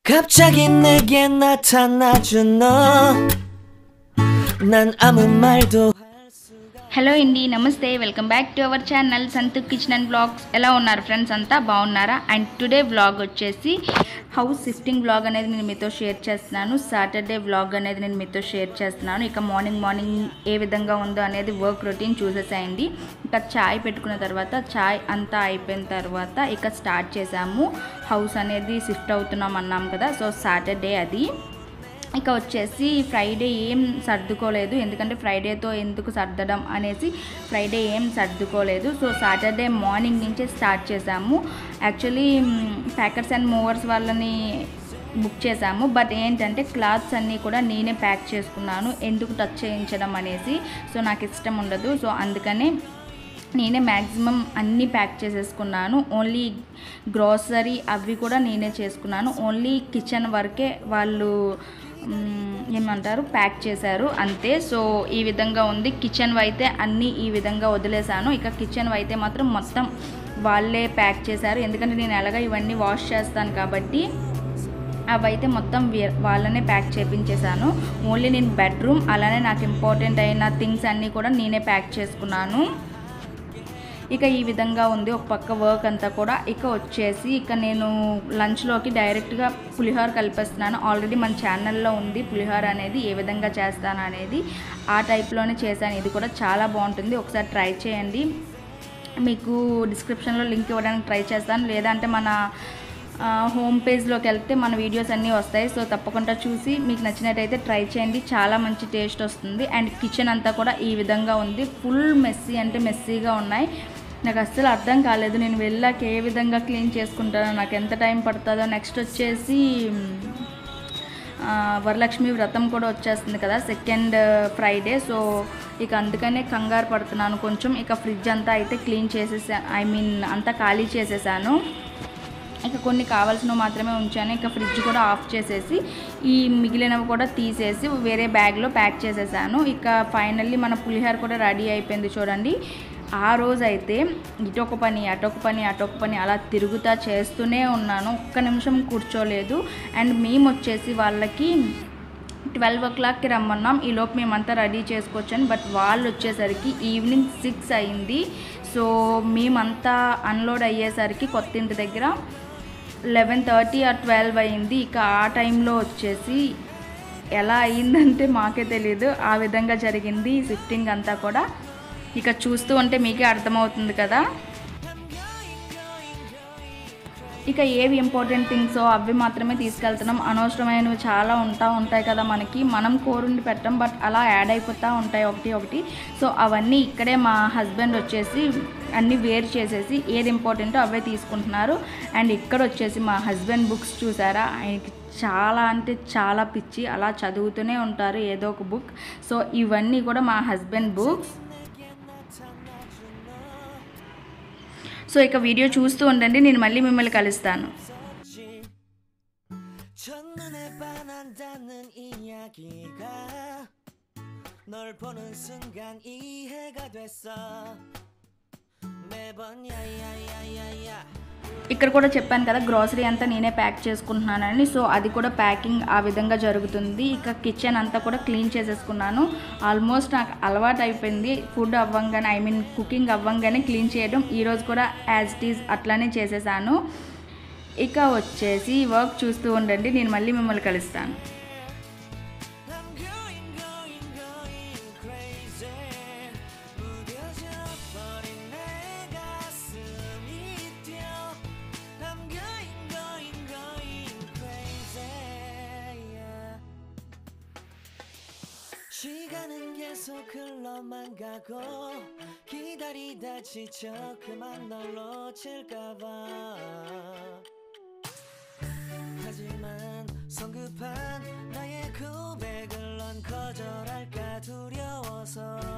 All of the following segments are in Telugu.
갑자기 내게 나타나준 너 난 아무 말도 హలో అండి నమస్తే welcome back to our channel Santhu kitchen and blogs ఎలా ఉన్నారు ఫ్రెండ్స్ అంతా బాగున్నారా అండ్ టుడే వ్లాగ్ వచ్చేసి హౌస్ షిఫ్టింగ్ వ్లాగ్ అనేది నేను మీతో షేర్ చేస్తున్నాను సాటర్డే వ్లాగ్ అనేది నేను మీతో షేర్ చేస్తున్నాను ఇక మార్నింగ్ మార్నింగ్ ఏ విధంగా ఉందో అనేది వర్క్ రొటీన్ చూసేసాయండి ఇక చాయ్ పెట్టుకున్న తర్వాత చాయ్ అంతా అయిపోయిన తర్వాత ఇక స్టార్ట్ చేసాము హౌస్ అనేది షిఫ్ట్ అవుతున్నాం అన్నాం కదా సో సాటర్డే అది ఇక వచ్చేసి ఫ్రైడే ఏం సర్దుకోలేదు ఎందుకంటే ఫ్రైడేతో ఎందుకు సర్దడం అనేసి ఫ్రైడే ఏం సర్దుకోలేదు సో సాటర్డే మార్నింగ్ నుంచే స్టార్ట్ చేసాము యాక్చువల్లీ ప్యాకర్స్ అండ్ మూవర్స్ వాళ్ళని బుక్ చేసాము బట్ ఏంటంటే క్లాత్స్ అన్నీ కూడా నేనే ప్యాక్ చేసుకున్నాను ఎందుకు టచ్ చేయించడం అనేసి సో నాకు ఇష్టం ఉండదు సో అందుకనే నేనే మ్యాక్సిమం అన్నీ ప్యాక్ చేసేసుకున్నాను ఓన్లీ గ్రోసరీ అవి కూడా నేనే చేసుకున్నాను ఓన్లీ కిచెన్ వరకే వాళ్ళు మ్, ఏమంటారు ప్యాక్ చేశారు అంతే సో ఈ విధంగా ఉంది కిచెన్ అయితే అన్నీ ఈ విధంగా వదిలేశాను ఇక కిచెన్ అయితే మాత్రం మొత్తం వాళ్ళే ప్యాక్ చేశారు ఎందుకంటే నేను ఎలాగ ఇవన్నీ వాష్ చేస్తాను కాబట్టి అవైతే మొత్తం వీ- వాళ్ళనే ప్యాక్ చేపించేశాను ఓన్లీ నేను బెడ్రూమ్ అలానే నాకు ఇంపార్టెంట్ అయిన థింగ్స్ అన్నీ కూడా నేనే ప్యాక్ చేసుకున్నాను ఇక ఈ విధంగా ఉంది ఒక పక్క వర్క్ అంతా కూడా ఇక వచ్చేసి ఇక నేను లంచ్లోకి డైరెక్ట్గా పులిహోర కలిపేస్తున్నాను ఆల్రెడీ మన ఛానల్లో ఉంది పులిహోర అనేది ఏ విధంగా చేస్తాను అనేది ఆ టైప్లోనే చేశాను ఇది కూడా చాలా బాగుంటుంది ఒకసారి ట్రై చేయండి మీకు డిస్క్రిప్షన్లో లింక్ ఇవ్వడానికి ట్రై చేస్తాను లేదంటే మన ఆ, హోమ్ పేజ్లోకి వెళ్తే మన వీడియోస్ అన్నీ వస్తాయి సో తప్పకుండా చూసి మీకు నచ్చినట్టయితే ట్రై చేయండి చాలా మంచి టేస్ట్ వస్తుంది అండ్ కిచెన్ అంతా కూడా ఈ విధంగా ఉంది ఫుల్ మెస్సీ అంటే మెస్సీగా ఉన్నాయి నాకు అస్సలు అర్థం కాలేదు నేను వెళ్ళాక ఏ విధంగా క్లీన్ చేసుకుంటానో నాకు ఎంత టైం పడుతుందో నెక్స్ట్ వచ్చేసి ఆ, వరలక్ష్మి వ్రతం కూడా వచ్చేస్తుంది కదా సెకండ్ ఫ్రైడే సో ఇక అందుకనే కంగారు పడుతున్నాను కొంచెం ఇక ఫ్రిడ్జ్ అంతా అయితే క్లీన్ చేసేసా ఐ మీన్ అంతా ఖాళీ చేసేసాను ఇక కొన్ని కావాల్సినవి మాత్రమే ఉంచాను ఇక ఫ్రిడ్జ్ కూడా ఆఫ్ చేసేసి ఈ మిగిలినవి కూడా తీసేసి వేరే బ్యాగ్లో ప్యాక్ చేసేసాను ఇక ఫైనల్లీ మన పులిహోర కూడా రెడీ అయిపోయింది చూడండి ఆ రోజు అయితే ఇటొక పని అటొక పని అటొక పని అలా తిరుగుతా చేస్తూనే ఉన్నాను ఒక్క నిమిషం కూర్చోలేదు అండ్ మేము వచ్చేసి వాళ్ళకి ట్వెల్వ్ ఓ క్లాక్కి రమ్మన్నాం ఈలోపు మేమంతా రెడీ చేసుకోవచ్చాను బట్ వాళ్ళు వచ్చేసరికి ఈవినింగ్ సిక్స్ అయింది సో మేమంతా అన్లోడ్ అయ్యేసరికి కొత్త ఇంటి దగ్గర లెవెన్ థర్టీ ఆ ట్వెల్వ్ అయింది ఇక ఆ టైంలో వచ్చేసి ఎలా అయిందంటే మాకే తెలియదు ఆ విధంగా జరిగింది షిఫ్టింగ్ అంతా కూడా ఇక చూస్తూ ఉంటే మీకే అర్థమవుతుంది కదా ఇక ఏవి ఇంపార్టెంట్ థింగ్స్ అవి మాత్రమే తీసుకెళ్తున్నాం అనవసరమైనవి చాలా ఉంటా ఉంటాయి కదా మనకి మనం కోరుండి పెట్టం బట్ అలా యాడ్ అయిపోతూ ఉంటాయి ఒకటి ఒకటి సో అవన్నీ ఇక్కడే మా హస్బెండ్ వచ్చేసి అన్నీ వేరు చేసేసి ఏది ఇంపార్టెంటో అవే తీసుకుంటున్నారు అండ్ ఇక్కడ వచ్చేసి మా హస్బెండ్ బుక్స్ చూసారా ఆయనకి చాలా అంటే చాలా పిచ్చి అలా చదువుతూనే ఉంటారు ఏదో ఒక బుక్ సో ఇవన్నీ కూడా మా హస్బెండ్ బుక్స్ సో ఇక వీడియో చూస్తూ ఉండండి నేను మళ్ళీ మిమ్మల్ని కలుస్తాను 첫눈에 반한다는 이야기가 널 보는 순간 이해가 됐어 매번 야야야야야 ఇక్కడ కూడా చెప్పాను కదా గ్రాసరీ అంతా నేనే ప్యాక్ చేసుకుంటున్నానని సో అది కూడా ప్యాకింగ్ ఆ విధంగా జరుగుతుంది ఇక కిచెన్ అంతా కూడా క్లీన్ చేసేసుకున్నాను ఆల్మోస్ట్ నాకు అలవాటు అయిపోయింది ఫుడ్ అవ్వంగానే ఐ మీన్ కుకింగ్ అవ్వంగానే క్లీన్ చేయడం ఈరోజు కూడా యాజ్ ఇట్ ఈజ్ అట్లానే చేసేసాను ఇక వచ్చేసి వర్క్ చూస్తూ ఉండండి నేను మళ్ళీ మిమ్మల్ని కలుస్తాను I'm going going going crazy 무뎌져 버린 내 가슴이 뛰어 I'm going going going crazy yeah. 시간은 계속 흘러만 가고 기다리다 지쳐 그만 널 놓칠까봐 하지만 성급한 나의 고백을 넌 거절할까 두려워서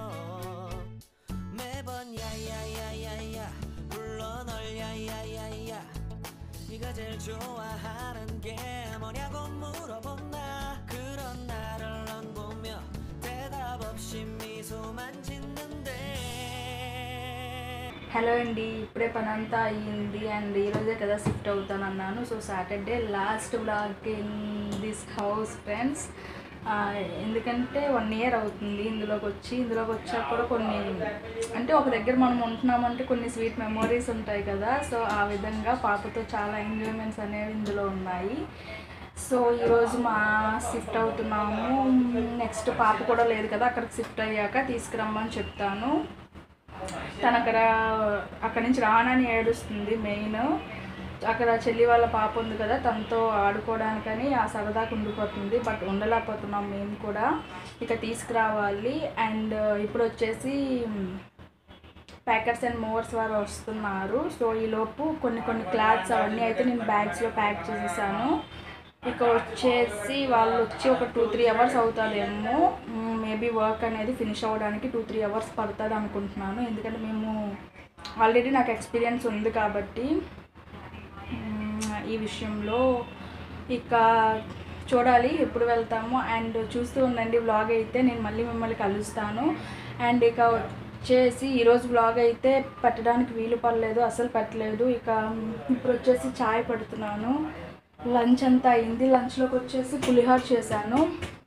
매번 야야야야야 불러 널 야야야야 네가 제일 좋아하는 게 뭐냐고 물어본 나 그런 나를 넌 보며 대답 없이 미소만 짓는데 hello అండి ఇప్పుడే పని అంతా అయ్యింది అండ్ ఈరోజే కదా షిఫ్ట్ అవుతాను అన్నాను so Saturday last blog in this house friends ఎందుకంటే వన్ ఇయర్ అవుతుంది ఇందులోకి వచ్చి ఇందులోకి వచ్చాక కూడా కొన్ని అంటే ఒక దగ్గర మనం ఉంటున్నామంటే కొన్ని స్వీట్ మెమొరీస్ ఉంటాయి కదా సో ఆ విధంగా పాపతో చాలా ఎంజాయ్మెంట్స్ అనేవి ఇందులో ఉన్నాయి సో ఈరోజు మా షిఫ్ట్ అవుతున్నాము నెక్స్ట్ పాప కూడా లేదు కదా అక్కడికి షిఫ్ట్ అయ్యాక తీసుకురమ్మని చెప్తాను తను అక్కడ అక్కడి నుంచి రానని ఏడుస్తుంది మెయిన్ అక్కడ చెల్లి వాళ్ళ పాప ఉంది కదా తనతో ఆడుకోవడానికని ఆ సరదాకు ఉండిపోతుంది బట్ ఉండలేకపోతున్నాం మేము కూడా ఇక తీసుకురావాలి అండ్ ఇప్పుడు వచ్చేసి ప్యాకర్స్ అండ్ మోవర్స్ వారు వస్తున్నారు సో ఈలోపు కొన్ని కొన్ని క్లాత్స్ అవన్నీ అయితే నేను బ్యాగ్స్లో ప్యాక్ చేసేసాను ఇక వచ్చేసి వాళ్ళు వచ్చి ఒక టూ త్రీ అవర్స్ అవుతుందేమో మేబీ వర్క్ అనేది ఫినిష్ అవ్వడానికి టూ త్రీ అవర్స్ పడుతుంది అనుకుంటున్నాను ఎందుకంటే మేము ఆల్రెడీ నాకు ఎక్స్పీరియన్స్ ఉంది కాబట్టి మ్మ్, ఈ విషయంలో ఇక చూడాలి ఎప్పుడు వెళ్తాము అండ్ చూస్తూ ఉండండి వ్లాగ్ అయితే నేను మళ్ళీ మిమ్మల్ని కలుస్తాను అండ్ ఇక వచ్చేసి ఈరోజు వ్లాగ్ అయితే పెట్టడానికి వీలు పడలేదు అసలు పెట్టలేదు ఇక ఇప్పుడు వచ్చేసి చాయ్ పెడుతున్నాను లంచ్ అంతా అయింది లంచ్లోకి వచ్చేసి పులిహోర చేశాను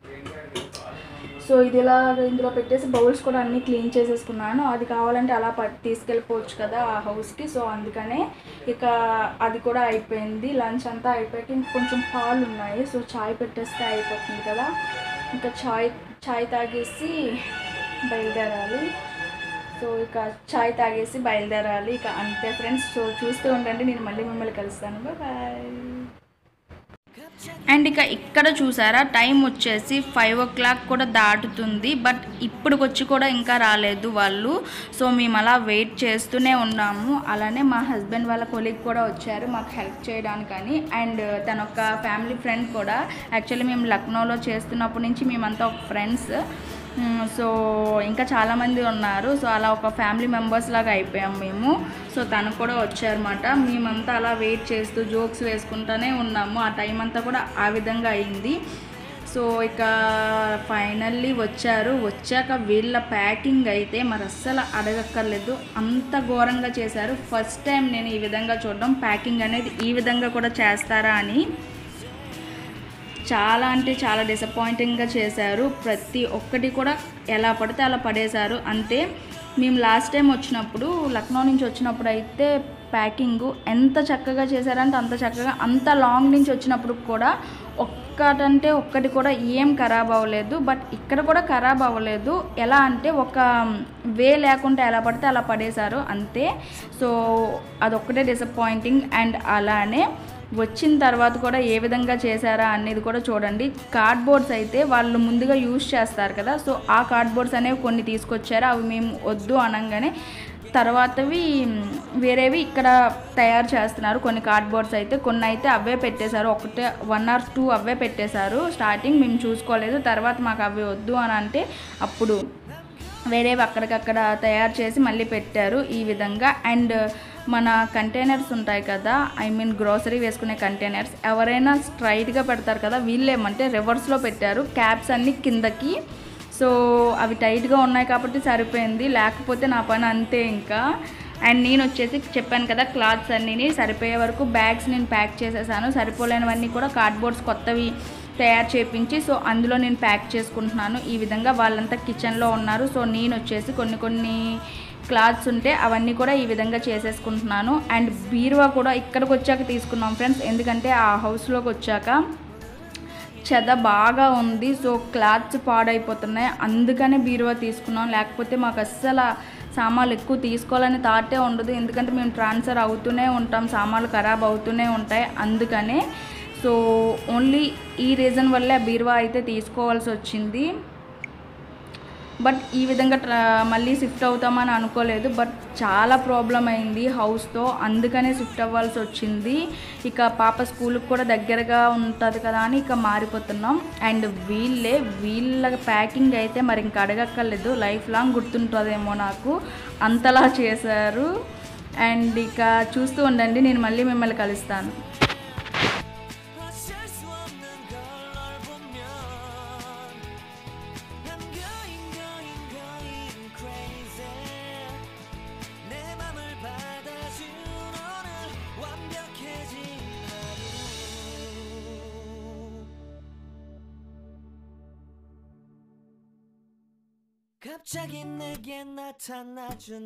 సో ఇది ఇలా ఇందులో పెట్టేసి బౌల్స్ కూడా అన్నీ క్లీన్ చేసేసుకున్నాను అది కావాలంటే అలా పట్ తీసుకెళ్ళిపోవచ్చు కదా ఆ హౌస్కి సో అందుకనే ఇక అది కూడా అయిపోయింది లంచ్ అంతా అయిపోయాక ఇంక కొంచెం పాలు ఉన్నాయి సో చాయ్ పెట్టేస్తే అయిపోతుంది కదా ఇంకా చాయ్ చాయ్ తాగేసి బయలుదేరాలి సో ఇక చాయ్ తాగేసి బయలుదేరాలి ఇక అంతే ఫ్రెండ్స్ సో చూస్తూ ఉండండి నేను మళ్ళీ మిమ్మల్ని కలుస్తాను బాయ్ అండ్ ఇక ఇక్కడ చూసారా టైం వచ్చేసి ఫైవ్ ఓ క్లాక్ కూడా దాటుతుంది బట్ ఇప్పటికొచ్చి కూడా ఇంకా రాలేదు వాళ్ళు సో మేము అలా వెయిట్ చేస్తూనే ఉన్నాము అలానే మా హస్బెండ్ వాళ్ళ కొలీగ్ కూడా వచ్చారు మాకు హెల్ప్ చేయడానికని అండ్ తన ఒక ఫ్యామిలీ ఫ్రెండ్ కూడా యాక్చువల్లీ మేము లక్నోలో చేస్తున్నప్పటి నుంచి మేమంతా ఒక ఫ్రెండ్స్ మ్, సో ఇంకా చాలామంది ఉన్నారు సో అలా ఒక ఫ్యామిలీ మెంబర్స్ లాగా అయిపోయాం మేము సో తను కూడా వచ్చారన్నమాట మేమంతా అలా వెయిట్ చేస్తూ జోక్స్ వేసుకుంటూనే ఉన్నాము ఆ టైం అంతా కూడా ఆ విధంగా అయింది సో ఇక ఫైనల్లీ వచ్చారు వచ్చాక వీళ్ళ ప్యాకింగ్ అయితే మరి అస్సలు అడగక్కర్లేదు అంత ఘోరంగా చేశారు ఫస్ట్ టైం నేను ఈ విధంగా చూడడం ప్యాకింగ్ అనేది ఈ విధంగా కూడా చేస్తారా అని చాలా అంటే చాలా డిసప్పాయింటింగ్గా చేశారు ప్రతి ఒక్కటి కూడా ఎలా పడితే అలా పడేశారు అంతే మేము లాస్ట్ టైం వచ్చినప్పుడు లక్నో నుంచి వచ్చినప్పుడు అయితే ప్యాకింగ్ ఎంత చక్కగా చేశారంటే అంత చక్కగా అంత లాంగ్ నుంచి వచ్చినప్పుడు కూడా ఒక్కటంటే ఒక్కటి కూడా ఏం ఖరాబ్ అవ్వలేదు బట్ ఇక్కడ కూడా ఖరాబ్ అవ్వలేదు ఎలా అంటే ఒక వే లేకుండా ఎలా పడితే అలా పడేశారు అంతే సో అదొక్కటే డిసప్పాయింటింగ్ అండ్ అలానే వచ్చిన తర్వాత కూడా ఏ విధంగా చేశారా అనేది కూడా చూడండి కార్డ్బోర్డ్స్ అయితే వాళ్ళు ముందుగా యూజ్ చేస్తారు కదా సో ఆ కార్డ్బోర్డ్స్ అనేవి కొన్ని తీసుకొచ్చారు అవి మేము వద్దు అనగానే తర్వాతవి వేరేవి ఇక్కడ తయారు చేస్తున్నారు కొన్ని కార్డ్బోర్డ్స్ అయితే కొన్ని అయితే అవే పెట్టేశారు ఒకటే వన్ ఆర్ టూ అవే పెట్టేశారు స్టార్టింగ్ మేము చూసుకోలేదు తర్వాత మాకు అవి వద్దు అని అంటే అప్పుడు వేరేవి అక్కడికక్కడ తయారు చేసి మళ్ళీ పెట్టారు ఈ విధంగా అండ్ మన కంటైనర్స్ ఉంటాయి కదా ఐ మీన్ గ్రోసరీ వేసుకునే కంటైనర్స్ ఎవరైనా స్ట్రైట్గా పెడతారు కదా వీళ్ళేమంటే రివర్స్లో పెట్టారు క్యాప్స్ అన్ని కిందకి సో అవి టైట్గా ఉన్నాయి కాబట్టి సరిపోయింది లేకపోతే నా పని అంతే ఇంకా అండ్ నేను వచ్చేసి చెప్పాను కదా క్లాత్స్ అన్నీ సరిపోయే వరకు బ్యాగ్స్ నేను ప్యాక్ చేసేసాను సరిపోలేనివన్నీ కూడా కార్డ్బోర్డ్స్ కొత్తవి తయారు చేపించి సో అందులో నేను ప్యాక్ చేసుకుంటున్నాను ఈ విధంగా వాళ్ళంతా కిచెన్లో ఉన్నారు సో నేను వచ్చేసి కొన్ని కొన్ని క్లాత్స్ ఉంటే అవన్నీ కూడా ఈ విధంగా చేసేసుకుంటున్నాను అండ్ బీరువా కూడా ఇక్కడికి వచ్చాక తీసుకున్నాం ఫ్రెండ్స్ ఎందుకంటే ఆ హౌస్లోకి వచ్చాక చెద బాగా ఉంది సో క్లాత్స్ పాడైపోతున్నాయి అందుకనే బీరువా తీసుకున్నాం లేకపోతే మాకు అస్సలు సామాన్లు ఎక్కువ తీసుకోవాలని థాటే ఉండదు ఎందుకంటే మేము ట్రాన్స్ఫర్ అవుతూనే ఉంటాం సామాన్లు ఖరాబ్ అవుతూనే ఉంటాయి అందుకనే సో ఓన్లీ ఈ రీజన్ వల్లే ఆ బీరువా అయితే తీసుకోవాల్సి వచ్చింది బట్ ఈ విధంగా ట్రా మళ్ళీ షిఫ్ట్ అవుతామని అనుకోలేదు బట్ చాలా ప్రాబ్లం అయింది హౌస్తో అందుకనే షిఫ్ట్ అవ్వాల్సి వచ్చింది ఇక పాప స్కూల్కి కూడా దగ్గరగా ఉంటుంది కదా అని ఇక మారిపోతున్నాం అండ్ వీళ్ళే వీళ్ళ ప్యాకింగ్ అయితే మరి ఇంకా అడగక్కర్లేదు లైఫ్ లాంగ్ గుర్తుంటుందేమో నాకు అంతలా చేశారు అండ్ ఇక చూస్తూ ఉండండి నేను మళ్ళీ మిమ్మల్ని కలుస్తాను 어쩔 수 없는 걸 널 보면 난 going going going crazy 내 맘을 갑자기 내게 나타나준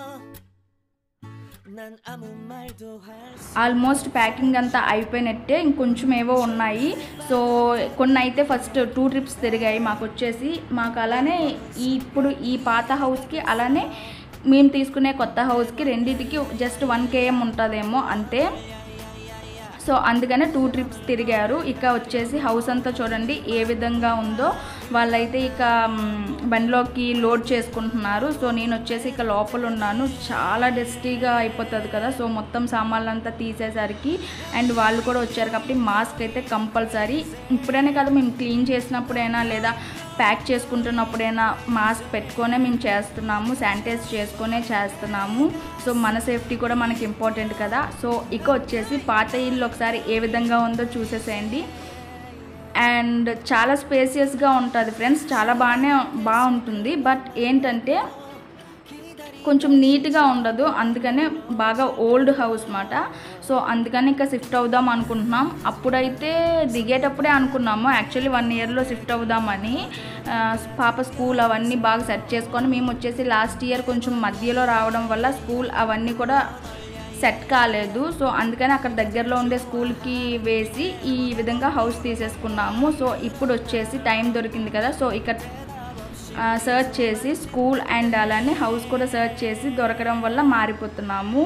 너난 아무 말도 할수 almost packing అంతా అయిపోయినట్టే ఇంకొంచెం ఏవో ఉన్నాయి సో కొన్ని అయితే ఫస్ట్ టూ ట్రిప్స్ తిరిగాయి మాకు వచ్చేసి మాకు అలానే ఈ ఇప్పుడు ఈ పాత హౌస్కి అలానే మేము తీసుకునే కొత్త హౌస్కి రెండింటికి జస్ట్ వన్ కేఎం ఉంటుందేమో అంతే సో అందుకనే టూ ట్రిప్స్ తిరిగారు ఇక వచ్చేసి హౌస్ అంతా చూడండి ఏ విధంగా ఉందో వాళ్ళైతే ఇక మ్, బండిలోకి లోడ్ చేసుకుంటున్నారు సో నేను వచ్చేసి ఇక లోపల ఉన్నాను చాలా డస్టీగా అయిపోతుంది కదా సో మొత్తం సామాన్లు అంతా తీసేసరికి అండ్ వాళ్ళు కూడా వచ్చారు కాబట్టి మాస్క్ అయితే కంపల్సరీ ఇప్పుడైనా కదా మేము క్లీన్ చేసినప్పుడైనా లేదా ప్యాక్ చేసుకుంటున్నప్పుడైనా మాస్క్ పెట్టుకొనే మేము చేస్తున్నాము శానిటైజ్ చేసుకొనే చేస్తున్నాము సో మన సేఫ్టీ కూడా మనకి ఇంపార్టెంట్ కదా సో ఇక వచ్చేసి పాత ఇల్లు ఒకసారి ఏ విధంగా ఉందో చూసేసేయండి అండ్ చాలా స్పేసియస్గా ఉంటుంది ఫ్రెండ్స్ చాలా బాగానే బాగుంటుంది బట్ ఏంటంటే కొంచెం నీట్గా ఉండదు అందుకనే బాగా ఓల్డ్ హౌస్ మాట సో అందుకని ఇంకా షిఫ్ట్ అవుదాం అనుకుంటున్నాం అప్పుడైతే దిగేటప్పుడే అనుకున్నాము యాక్చువల్లీ వన్ ఇయర్లో షిఫ్ట్ అవుదామని ఆ, పాప స్కూల్ అవన్నీ బాగా సెట్ చేసుకొని మేము వచ్చేసి లాస్ట్ ఇయర్ కొంచెం మధ్యలో రావడం వల్ల స్కూల్ అవన్నీ కూడా సెట్ కాలేదు సో అందుకని అక్కడ దగ్గరలో ఉండే స్కూల్కి వేసి ఈ విధంగా హౌస్ తీసేసుకున్నాము సో ఇప్పుడు వచ్చేసి టైం దొరికింది కదా సో ఇక్కడ సర్చ్ చేసి స్కూల్ అండ్ అలానే హౌస్ కూడా సర్చ్ చేసి దొరకడం వల్ల మారిపోతున్నాము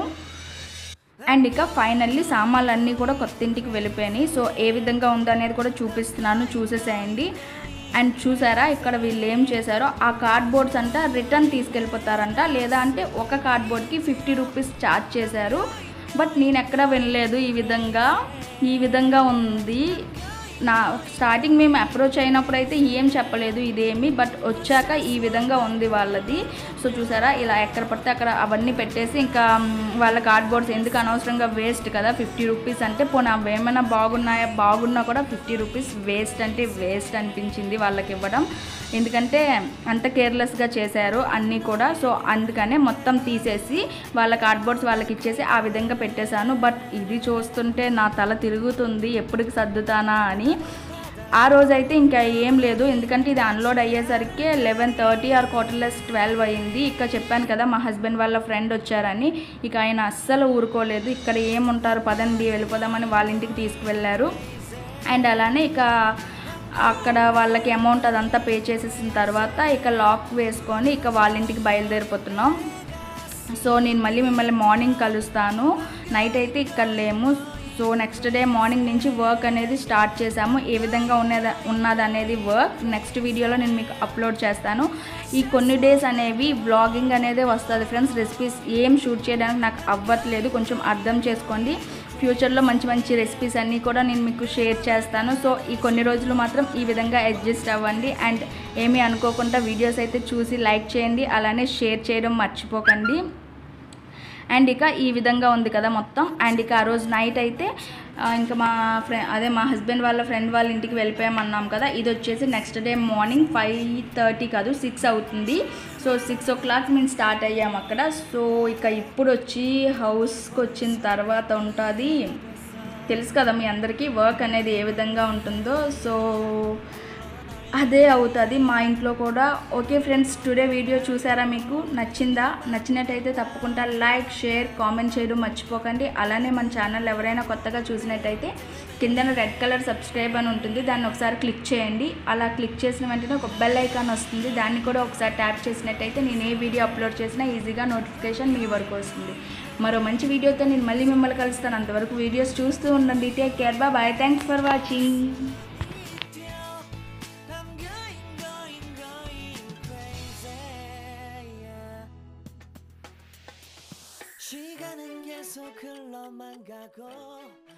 అండ్ ఇక ఫైనల్లీ సామాన్లన్నీ కూడా కొత్త ఇంటికి వెళ్ళిపోయినాయి సో ఏ విధంగా ఉందో అనేది కూడా చూపిస్తున్నాను చూసేసేయండి అండ్ చూసారా ఇక్కడ వీళ్ళు ఏం చేశారో ఆ కార్డ్బోర్డ్స్ అంట రిటర్న్ తీసుకెళ్ళిపోతారంట లేదా అంటే ఒక కార్డ్బోర్డ్కి ఫిఫ్టీ రూపీస్ ఛార్జ్ చేశారు బట్ నేను ఎక్కడ వినలేదు ఈ విధంగా ఈ విధంగా ఉంది నా స్టార్టింగ్ మేము అప్రోచ్ అయినప్పుడు అయితే ఏం చెప్పలేదు ఇదేమి బట్ వచ్చాక ఈ విధంగా ఉంది వాళ్ళది సో చూసారా ఇలా ఎక్కడ పడితే అక్కడ అవన్నీ పెట్టేసి ఇంకా మ్, వాళ్ళ కార్డ్బోర్డ్స్ ఎందుకు అనవసరంగా వేస్ట్ కదా ఫిఫ్టీ రూపీస్ అంటే పోనీ అవి ఏమైనా బాగున్నాయా బాగున్నా కూడా ఫిఫ్టీ రూపీస్ వేస్ట్ అంటే వేస్ట్ అనిపించింది వాళ్ళకి ఇవ్వడం ఎందుకంటే అంత కేర్లెస్గా చేశారు అన్నీ కూడా సో అందుకనే మొత్తం తీసేసి వాళ్ళ కార్డ్బోర్డ్స్ వాళ్ళకి ఇచ్చేసి ఆ విధంగా పెట్టేశాను బట్ ఇది చూస్తుంటే నా తల తిరుగుతుంది ఎప్పటికి సర్దుతానా అని ఆ రోజైతే ఇంకా ఏం లేదు ఎందుకంటే ఇది అన్లోడ్ అయ్యేసరికి eleven thirty or quarter less twelve అయ్యింది ఇక్కడ చెప్పాను కదా మా హస్బెండ్ వాళ్ళ ఫ్రెండ్ వచ్చారని ఇక ఆయన అస్సలు ఊరుకోలేదు ఇక్కడ ఏముంటారు పదండి వెళ్ళిపోదామని వాళ్ళ ఇంటికి తీసుకువెళ్ళారు అండ్ అలానే ఇక అక్కడ వాళ్ళకి అమౌంట్ అదంతా పే చేసేసిన తర్వాత ఇక లాక్ వేసుకొని ఇక వాళ్ళ ఇంటికి బయలుదేరిపోతున్నాం సో నేను మళ్ళీ మిమ్మల్ని మార్నింగ్ కలుస్తాను నైట్ అయితే ఇక్కడ లేము సో నెక్స్ట్ డే మార్నింగ్ నుంచి వర్క్ అనేది స్టార్ట్ చేశాము ఏ విధంగా ఉన్నది ఉన్నది అనేది వర్క్ నెక్స్ట్ వీడియోలో నేను మీకు అప్లోడ్ చేస్తాను ఈ కొన్ని డేస్ అనేవి వ్లాగింగ్ అనేది వస్తుంది ఫ్రెండ్స్ రెసిపీస్ ఏం షూట్ చేయడానికి నాకు అవ్వట్లేదు కొంచెం అర్థం చేసుకోండి ఫ్యూచర్లో మంచి మంచి రెసిపీస్ అన్నీ కూడా నేను మీకు షేర్ చేస్తాను సో ఈ కొన్ని రోజులు మాత్రం ఈ విధంగా అడ్జస్ట్ అవ్వండి అండ్ ఏమీ అనుకోకుండా వీడియోస్ అయితే చూసి లైక్ చేయండి అలానే షేర్ చేయడం మర్చిపోకండి అండ్ ఇక ఈ విధంగా ఉంది కదా మొత్తం అండ్ ఇక ఆ రోజు నైట్ అయితే ఆ, ఇంకా మా ఫ్రెండ్ అదే మా హస్బెండ్ వాళ్ళ ఫ్రెండ్ వాళ్ళ ఇంటికి వెళ్ళిపోయామన్నాం కదా ఇది వచ్చేసి next day morning five thirty కాదు సిక్స్ అవుతుంది సో సిక్స్ ఓ క్లాక్ మేము స్టార్ట్ అయ్యాము అక్కడ సో ఇక ఇప్పుడు వచ్చి హౌస్కి వచ్చిన తర్వాత ఉంటుంది తెలుసు కదా మీ అందరికీ వర్క్ అనేది ఏ విధంగా ఉంటుందో సో అదే అవుతుంది మా ఇంట్లో కూడా ఓకే ఫ్రెండ్స్ టుడే వీడియో చూసారా మీకు నచ్చిందా నచ్చినట్టయితే తప్పకుండా లైక్ షేర్ కామెంట్ చేయడం మర్చిపోకండి అలానే మన ఛానల్ ఎవరైనా కొత్తగా చూసినట్టయితే కిందన రెడ్ కలర్ సబ్స్క్రైబ్ అని ఉంటుంది దాన్ని ఒకసారి క్లిక్ చేయండి అలా క్లిక్ చేసిన వెంటనే ఒక బెల్ ఐకాన్ వస్తుంది దాన్ని కూడా ఒకసారి ట్యాప్ చేసినట్టయితే నేను ఏ వీడియో అప్లోడ్ చేసినా ఈజీగా నోటిఫికేషన్ మీ వరకు వస్తుంది మరో మంచి వీడియోతో నేను మళ్ళీ మిమ్మల్ని కలుస్తాను అంతవరకు వీడియోస్ చూస్తూ ఉండండి take care bye thanks for watching I'm going, going, going crazy. yeah. 시간은 계속 흘러만 가고